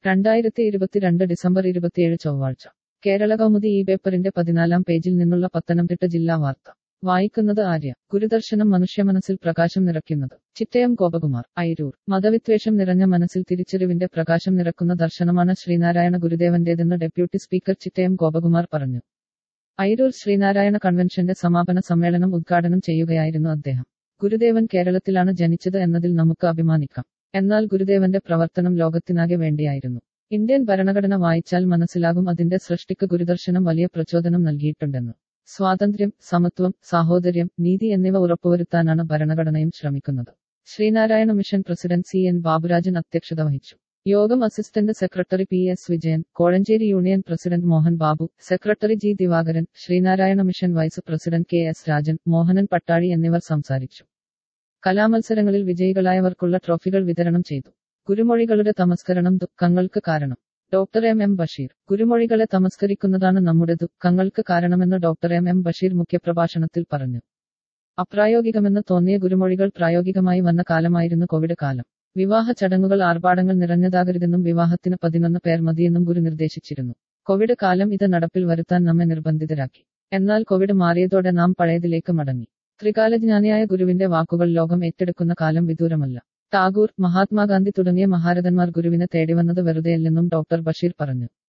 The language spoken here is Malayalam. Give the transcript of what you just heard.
രണ്ടായിരത്തി ഇരുപത്തിരണ്ട് ഡിസംബർ ഇരുപത്തിയേഴ് ചൊവ്വാഴ്ച കേരള കൗമുദി ഈ പേപ്പറിന്റെ പതിനാലാം പേജിൽ നിന്നുള്ള പത്തനംതിട്ട ജില്ലാ വാർത്ത വായിക്കുന്നത് ആര്യ ഗുരുദർശനം മനുഷ്യമനസ്സിൽ പ്രകാശം നിറയ്ക്കുന്നത് ചിറ്റയം ഗോപകുമാർ ഐരൂർ മതവിദ്വേഷം നിറഞ്ഞ മനസ്സിൽ തിരിച്ചറിവിന്റെ പ്രകാശം നിറക്കുന്ന ദർശനമാണ് ശ്രീനാരായണ ഗുരുദേവന്റേതെന്ന് ഡെപ്യൂട്ടി സ്പീക്കർ ചിറ്റയം ഗോപകുമാർ പറഞ്ഞു ഐരൂർ ശ്രീനാരായണ കൺവെൻഷന്റെ സമാപന സമ്മേളനം ഉദ്ഘാടനം ചെയ്യുകയായിരുന്നു അദ്ദേഹം ഗുരുദേവൻ കേരളത്തിലാണ് ജനിച്ചത് എന്നതിൽ നമുക്ക് അഭിമാനിക്കാം എന്നാൽ ഗുരുദേവന്റെ പ്രവർത്തനം ലോകത്തിനാകെ വേണ്ടിയായിരുന്നു ഇന്ത്യൻ ഭരണഘടന വായിച്ചാൽ മനസ്സിലാകും അതിന്റെ സൃഷ്ടിക്ക് ഗുരുദർശനം വലിയ പ്രചോദനം നൽകിയിട്ടുണ്ടെന്ന് സ്വാതന്ത്ര്യം സമത്വം സാഹോദര്യം നീതി എന്നിവ ഉറപ്പുവരുത്താനാണ് ഭരണഘടനയും ശ്രമിക്കുന്നത് Sreenarayana mission president C N Baburajan അധ്യക്ഷത വഹിച്ചു യോഗം assistant secretary P S Vijayan Kozhencherry union president Mohan Babu secretary G Divakaran Sreenarayana mission vice president K S Rajan Mohanan Pattazhi എന്നിവർ സംസാരിച്ചു കലാമത്സരങ്ങളിൽ വിജയികളായവർക്കുള്ള ട്രോഫികൾ വിതരണം ചെയ്തു ഗുരുമൊഴികളുടെ തമസ്കരണം ദുഃഖങ്ങൾക്ക് കാരണം ഡോക്ടർ എം എം ബഷീർ ഗുരുമൊഴികളെ തമസ്കരിക്കുന്നതാണ് നമ്മുടെ ദുഃഖങ്ങൾക്ക് കാരണമെന്ന് ഡോക്ടർ എം എം ബഷീർ മുഖ്യപ്രഭാഷണത്തിൽ പറഞ്ഞു അപ്രായോഗികമെന്ന് തോന്നിയ ഗുരുമൊഴികൾ പ്രായോഗികമായി വന്ന കാലമായിരുന്നു കോവിഡ് കാലം വിവാഹ ചടങ്ങുകൾ ആർഭാടങ്ങൾ നിറഞ്ഞതാകരുതെന്നും വിവാഹത്തിന് പതിനൊന്ന് പേർ മതിയെന്നും ഗുരു നിർദ്ദേശിച്ചിരുന്നു കോവിഡ് കാലം ഇത് നടപ്പിൽ വരുത്താൻ നമ്മെ നിർബന്ധിതരാക്കി എന്നാൽ കോവിഡ് മാറിയതോടെ നാം പഴയതിലേക്ക് മടങ്ങി ത്രികാലജ്ഞാനിയായ ഗുരുവിന്റെ വാക്കുകൾ ലോകം ഏറ്റെടുക്കുന്ന കാലം വിദൂരമല്ല ടാഗൂർ മഹാത്മാഗാന്ധി തുടങ്ങിയ മഹാരഥന്മാർ ഗുരുവിനെ തേടിവന്നത് വെറുതെയല്ലെന്നും ഡോക്ടർ ബഷീർ പറഞ്ഞു